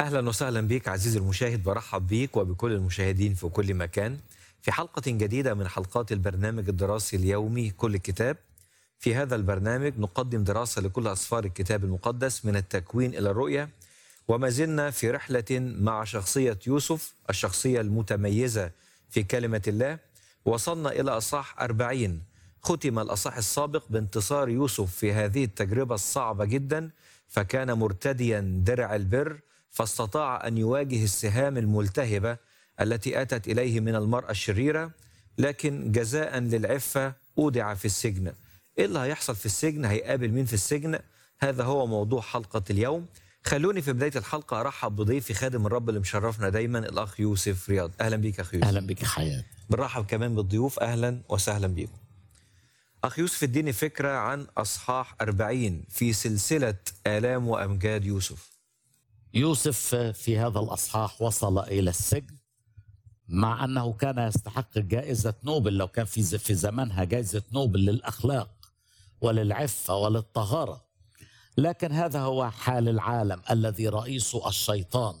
اهلا وسهلا بك عزيزي المشاهد برحب بيك وبكل المشاهدين في كل مكان في حلقه جديده من حلقات البرنامج الدراسي اليومي كل كتاب في هذا البرنامج نقدم دراسه لكل اسفار الكتاب المقدس من التكوين الى الرؤيه وما زلنا في رحله مع شخصيه يوسف الشخصيه المتميزه في كلمه الله وصلنا الى اصحاح 40 ختم الاصحاح السابق بانتصار يوسف في هذه التجربه الصعبه جدا فكان مرتديا درع البر فاستطاع ان يواجه السهام الملتهبه التي اتت اليه من المراه الشريره لكن جزاء للعفه اودع في السجن ايه اللي هيحصل في السجن هيقابل مين في السجن هذا هو موضوع حلقه اليوم خلوني في بدايه الحلقه ارحب بضيفي خادم الرب اللي مشرفنا دايما الاخ يوسف رياض اهلا بيك يا اخ يوسف اهلا بك حياه بنرحب كمان بالضيوف اهلا وسهلا بيكم اخ يوسف اديني فكره عن اصحاح 40 في سلسله الام وامجاد يوسف يوسف في هذا الاصحاح وصل الى السجن مع انه كان يستحق جائزه نوبل لو كان في في زمانها جائزه نوبل للاخلاق وللعفه وللطهاره لكن هذا هو حال العالم الذي رئيسه الشيطان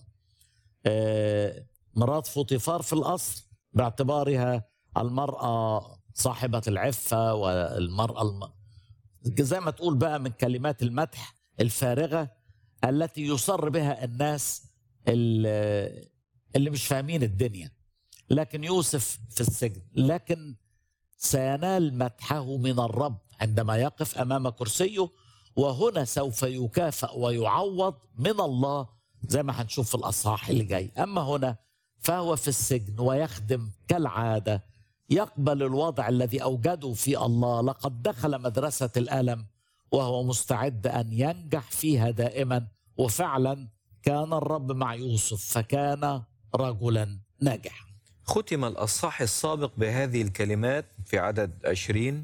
آه، مرات فوطيفار في الأصل باعتبارها المرأة صاحبة العفة والمرأة الم... زي ما تقول بقى من كلمات المدح الفارغة التي يصر بها الناس اللي, اللي مش فاهمين الدنيا لكن يوسف في السجن لكن سينال مدحه من الرب عندما يقف أمام كرسيه وهنا سوف يكافأ ويعوض من الله زي ما هنشوف في الأصحاح اللي جاي أما هنا فهو في السجن ويخدم كالعادة يقبل الوضع الذي أوجده في الله لقد دخل مدرسة الألم وهو مستعد أن ينجح فيها دائما وفعلا كان الرب مع يوسف فكان رجلا ناجحا ختم الاصحاح السابق بهذه الكلمات في عدد 20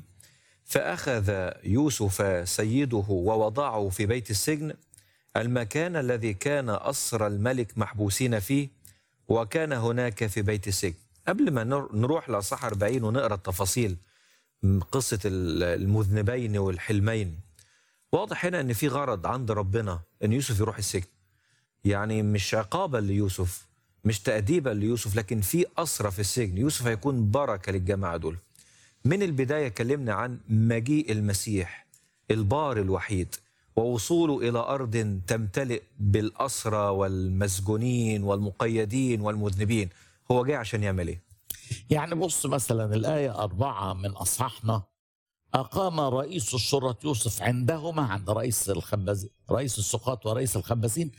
فاخذ يوسف سيده ووضعه في بيت السجن المكان الذي كان اسر الملك محبوسين فيه وكان هناك في بيت السجن قبل ما نر- نروح لاصحاح 40 ونقرا التفاصيل من قصه ال- المذنبين والحلمين واضح هنا ان في غرض عند ربنا ان يوسف يروح السجن يعني مش عقابا ليوسف مش تأديبا ليوسف لكن في أسرى في السجن يوسف هيكون بركة للجماعة دول من البداية كلمنا عن مجيء المسيح البار الوحيد ووصوله إلى أرض تمتلئ بالأسرى والمسجونين والمقيدين والمذنبين هو جاي عشان يعمل إيه؟ يعني بص مثلا الآية أربعة من أصحاحنا أقام رئيس الشرطة يوسف عندهما عند رئيس الخباز رئيس السقاط ورئيس الخبازين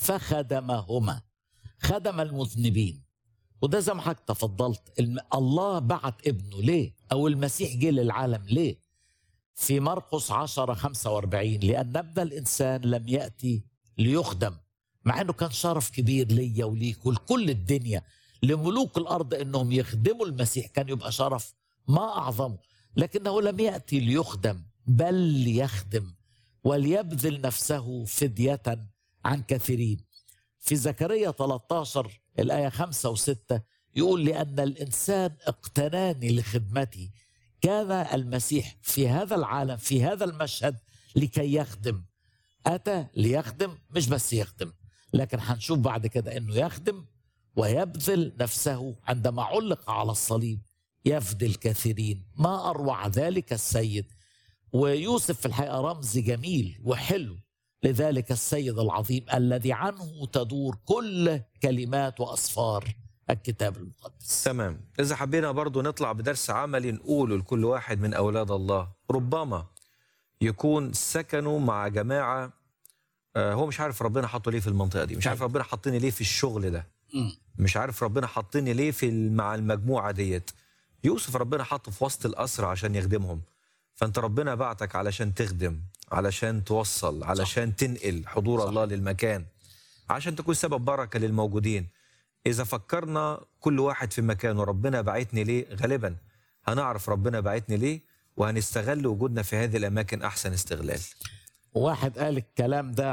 فخدمهما خدم المذنبين وده زي ما حضرتك تفضلت الم- الله بعت ابنه ليه أو المسيح جه للعالم ليه في مرقس 10 45 لأن ابن الإنسان لم يأتي ليخدم مع أنه كان شرف كبير ليا وليك ولكل الدنيا لملوك الأرض أنهم يخدموا المسيح كان يبقى شرف ما أعظمه لكنه لم يأتي ليخدم بل ليخدم وليبذل نفسه فدية عن كثيرين في زكريا 13 الآية 5 و6 يقول لأن الإنسان اقتناني لخدمتي كان المسيح في هذا العالم في هذا المشهد لكي يخدم أتى ليخدم مش بس يخدم لكن هنشوف بعد كده أنه يخدم ويبذل نفسه عندما علق على الصليب يفدي الكثيرين ما أروع ذلك السيد ويوسف في الحقيقة رمز جميل وحلو لذلك السيد العظيم الذي عنه تدور كل كلمات وأسفار الكتاب المقدس تمام إذا حبينا برضو نطلع بدرس عملي نقوله لكل واحد من أولاد الله ربما يكون سكنوا مع جماعة آه، هو مش عارف ربنا حطه ليه في المنطقة دي مش عارف ربنا حطني ليه في الشغل ده مم. مش عارف ربنا حطني ليه في ال- مع المجموعة ديت يوسف ربنا حطه في وسط الأسرى عشان يخدمهم فأنت ربنا بعتك علشان تخدم علشان توصل علشان تنقل حضور صح. الله للمكان عشان تكون سبب بركة للموجودين إذا فكرنا كل واحد في مكانه ربنا بعتني ليه غالبا هنعرف ربنا بعتني ليه وهنستغل وجودنا في هذه الأماكن أحسن استغلال واحد قال الكلام ده